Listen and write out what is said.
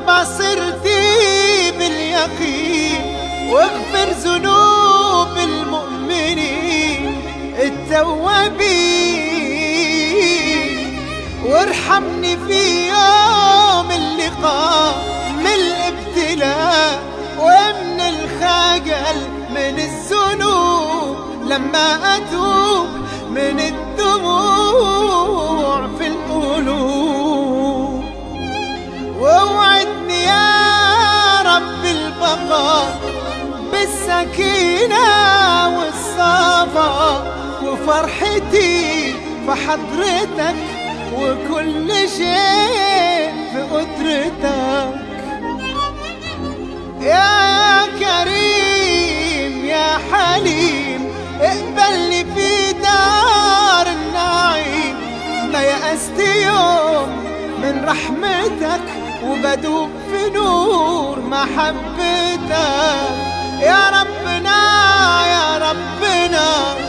بصرتي باليقين واغفر ذنوب المؤمنين التوابين وارحمني في يوم اللقاء من الابتلاء ومن الخجل من الذنوب لما اتوب من الدموع في القلوب واوعدني يا رب البقاء بالسكينة والصفا وفرحتي في حضرتك وكل شيء في قدرتك يا كريم يا حليم اقبلني في دار النعيم ما يأست يوم من رحمتك وبدوب في نور محبتك يا ربنا يا ربنا